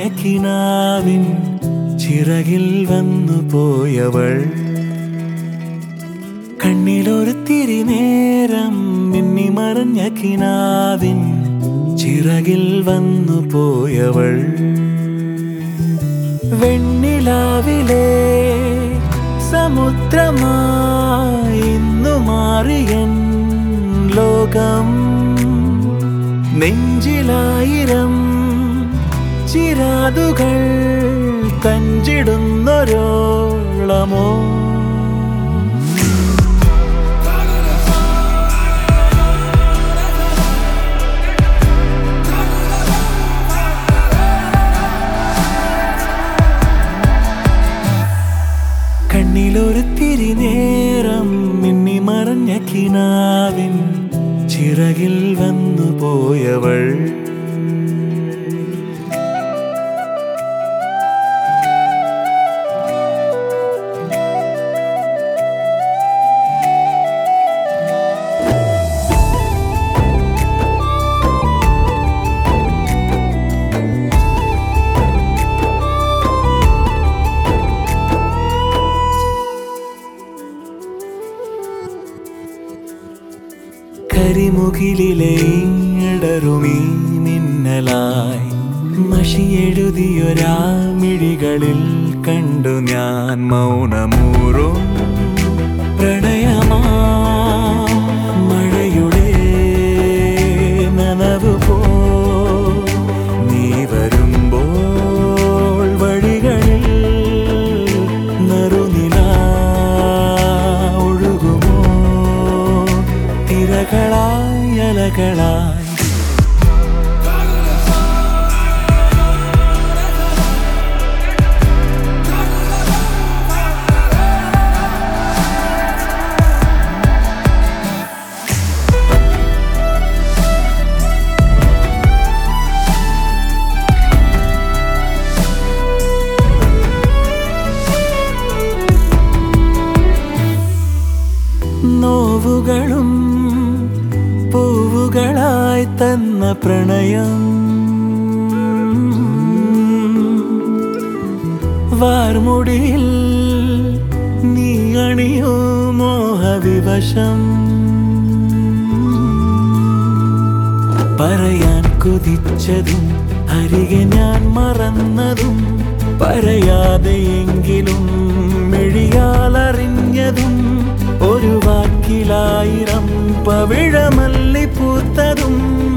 കിനാവിൻ ചിറകിൽ വന്നു പോയവൾ കണ്ണിലൊരു തിരി നേരം മിന്നി മറഞ്ഞ കിനാവിൻ ചിറകിൽ വന്നു പോയവൾ വെണ്ണിലാവിലെ സമുദ്രമായി ഇന്നു മാറിയൻ ലോകം നെഞ്ചിലായിരം ചിരാതുകൾ തഞ്ചിടുന്നൊരോളമോ കണ്ണിലൊരു തിരി നേരം മിന്നി മറഞ്ഞ കിനാവിൻ ചിറകിൽ വന്നു പോയവൾ കരിമുകിലിലെ ഇടറുമീ മിന്നലായി മഷിയെഴുതിയൊരാ മിഴികളിൽ കണ്ടു ഞാൻ മൗനമൂറും പ്രണയമാ മഴയുടെ നനവ് പോ നീ വരുമ്പോൾ വഴികളിൽ നറുനില ഒഴുകുമോ തിരകളായി അലകളായി നോവുകളും പൂവുകളായി തന്ന പ്രണയം വാർമുടിയിൽ നീ അണിയോ മോഹവിവശം പറയാൻ കൊതിച്ചതും അരികെ ഞാൻ മറന്നതും പറയാതെയെങ്കിലും മെഴിയാലറിഞ്ഞതും ഒരു വാക്കിലായിരം പവിഴമല്ലി പൂത്തതും